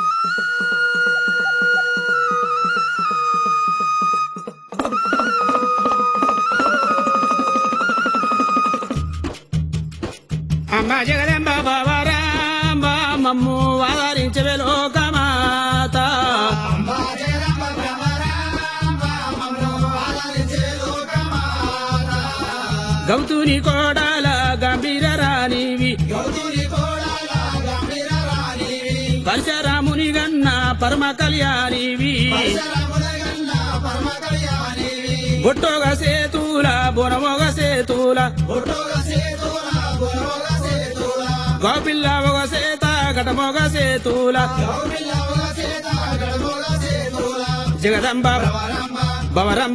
అమ్మ జగదంబ బాబరాంబ మమ్ము ఆదరించవే లోకమాత గౌతుని కోడాల గంభీర రాణివి పరశురాముని గన్న పరమ కళ్యాణివి బొట్టోగ సేతుల బొనమొగ సేతుల గోపిల్ల ఒక సేత గటమొగ సేతుల జగదంబ భవరంబ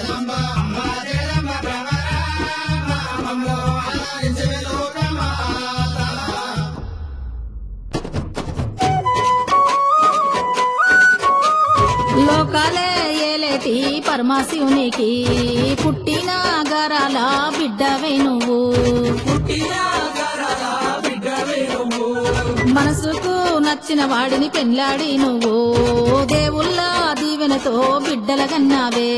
లోకాలే ఏలేటి పరమశివునికి పుట్టిన గరాల బిడ్డవే నువ్వు మనసుకు నచ్చిన వాడిని పెండ్లాడి నువ్వు దేవుళ్ళ దీవెనతో బిడ్డల కన్నావే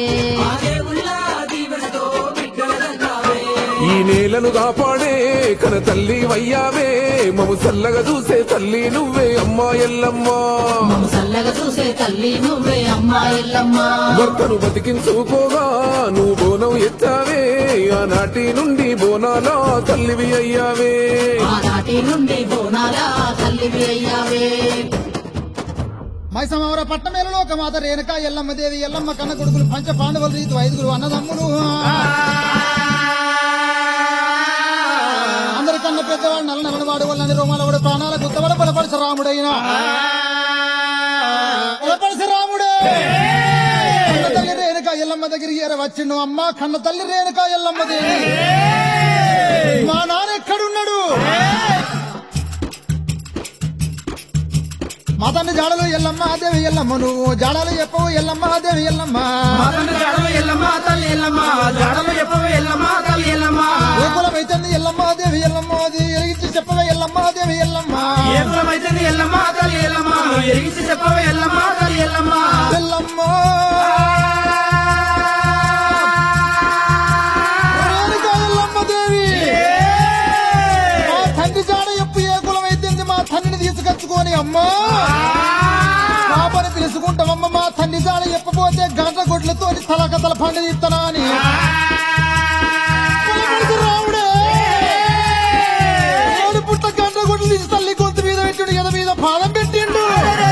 ఈ నేలను కాపాడే కన తల్లి వయ్యావే మము చల్లగా చూసే తల్లి నువ్వే అమ్మా ఎల్లమ్మా మమ్ము చల్లగా చూసే తల్లి నువ్వే అమ్మా ఎల్లమ్మ భర్తను బతికించుకోగా నువ్వు బోనం ఎత్తావే ఆనాటి నుండి బోనాల తల్లివి అయ్యావే ఆనాటి నుండి బోనాల తల్లివి అయ్యావే మైసమవర పట్టమేలలో ఒక మాత రేణుక ఎల్లమ్మ దేవి ఎల్లమ్మ కన్న కొడుకులు పంచ పాండవుల రీతు ఐదుగురు అన్నదమ్ములు అందరికన్నా పెద్దవాడు నల్ల నల్లవాడు వాళ్ళని రోమాలవాడు ప్రాణాల గుత్తవాడు బలపరచ రాముడైన బలపరచ రాముడే కన్న తల్లి రేణుక ఎల్లమ్మ దగ్గరికి ఏర వచ్చిండు అమ్మ కన్న తల్లి రేణుక ఎల్లమ్మ దేవి మా నాన్న ఎక్కడున్నాడు మా తండ్రి జాడలు ఎల్లమ్మ దేవి ఎల్లమ్మ నువ్వు జాడలు చెప్పవు ఎల్లమ్మ దేవి ఎల్లమ్మ ఎల్లమ్మ తల్లి ఎల్లమ్మ జాడలు చెప్పవే ఎల్లమ్మ తల్లి ఎల్లమ్మ ఏ కులమైతుంది ఎల్లమ్మ దేవి ఎల్లమ్మ అది ఎరిగించి చెప్పవే ఎల్లమ్మ దేవి ఎల్లమ్మ ఏ కులమైతుంది ఎల్లమ్మ తల్లి ఎల్లమ్మ ఎరిగించి చెప్పవే ఎల్లమ్మ తల్లి ఎల్లమ్మ ఎల్లమ్మ రేణుక ఎల్లమ్మ దేవి మా తండ్రి జాడ ఎప్పు ఏ కులమైతుంది మా తండ్రిని తీసుకొచ్చుకొని అమ్మా పాపని పిలుచుకుంటామమ్మ మా తండ్రి జాడ ఎప్పపోతే గంట గొడ్లతో తలకతల పండుగ ఇత్తనా అని కొలకొడుకు రావుడే ఏడు పుట్ట గంట గొడ్లు తీసి తల్లి గొంతు మీద పెట్టిండు ఎద మీద పాదం పెట్టిండు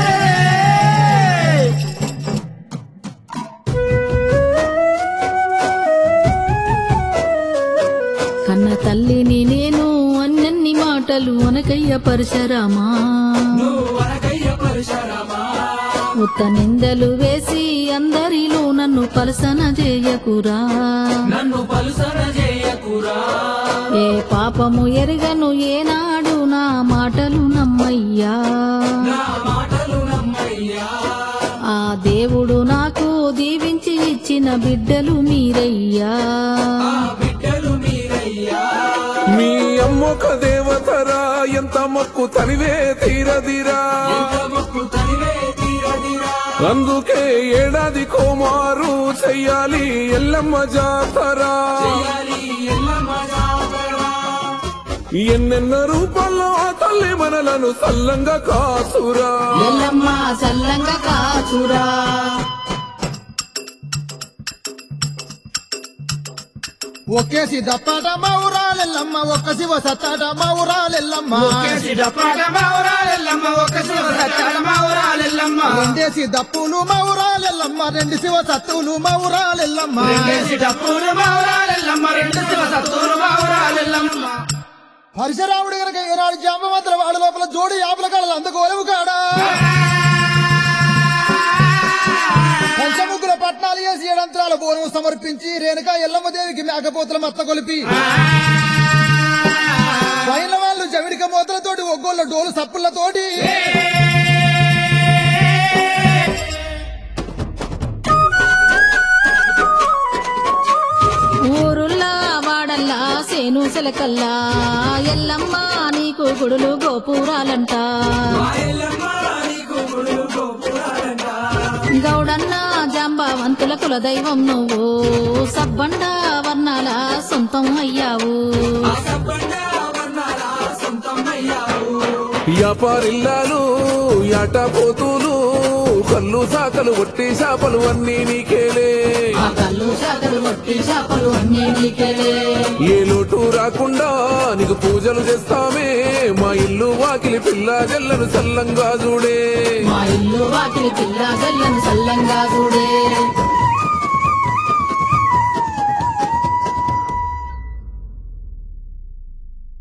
కన్న తల్లిని నేను అన్నన్ని మాటలు అనకయ్య పరశరామా ఉత్త నిందలు వేసి అందరిలో నన్ను పలసన చేయకురా నన్ను పలుసన చేయకురా ఏ పాపము ఎరగను ఏనాడు నా మాటలు నమ్మయ్యా నా మాటలు నమ్మయ్యా ఆ దేవుడు నాకు దీవించి ఇచ్చిన బిడ్డలు మీరయ్యా బిడ్డలు మీరయ్యా మీ అమ్మొక దేవతరా ఎంత మొక్కు తనివే తీరదిరా మొక్కు తనివే తీరదిరా అందుకే ఏడాది కోమారు చెయ్యాలి ఎల్లమ్మ జాతరా చేయాలి ఎల్లమ్మ జాతర ఎన్నెన్న రూపాల్లో ఆ తల్లి మనలను సల్లంగా కాసురా ఎల్లమ్మ చల్లంగా కాచురా ఒకేసి దత్తాట మా ఊరాలెల్లమ్మ ఒక్క శివ సత్తాట మా ఊరాలెల్లమ్మ ఒకేసి డప్పాట మా ఊరాలెల్లమ్మ ఒక్క శివ సత్యాల మా ఊరాలెల్లమ్మ రెండేసి దప్పులు మా ఊరాలెల్లమ్మ రెండు శివ సత్తులు మా ఊరాలెల్లమ్మ రెండేసి డప్పులు మా ఊరాలెల్లమ్మ రెండు శివ సత్తులు మా ఊరాలెల్లమ్మ పరశురాముడు గనక ఈనాడు జామవంతుల వాడి లోపల జోడి యాపల కాడలు అందుకోలేవు కాడా పంచముగ్గుల పట్నాలు వేసి ఏడంతరాల బోనం సమర్పించి రేణుక ఎల్లమ్మ దేవికి మేకపోతుల మత్త కొలిపి పైన వాళ్ళు జమిడిక మూతలతోటి ఒగ్గోళ్ళ డోలు సప్పులతోటి ఊరుల్లా వాడల్లా సేను సెలకల్లా ఎల్లమ్మ నీకు గుడులు గోపురాలంట ఎల్లమ్మ నీకు గుడులు గౌడన్న జాంబావంతుల కుల దైవం నువ్వు సబ్బండ వర్ణాల సొంతం అయ్యావు వ్యాపారిల్లాలు యాట పోతులు కళ్ళు సాకలు ఒట్టి చేపలు అన్నీ నీకేలే ఆ కళ్ళు శాఖలు వట్టి చేపలు అన్నీ నీకేలే ఏ లోటు రాకుండా నీకు పూజలు చేస్తామే మా ఇల్లు వాకిలి పిల్ల జల్లను సల్లంగా చూడే మా ఇల్లు వాకిలి పిల్ల గల్లను సల్లంగా చూడే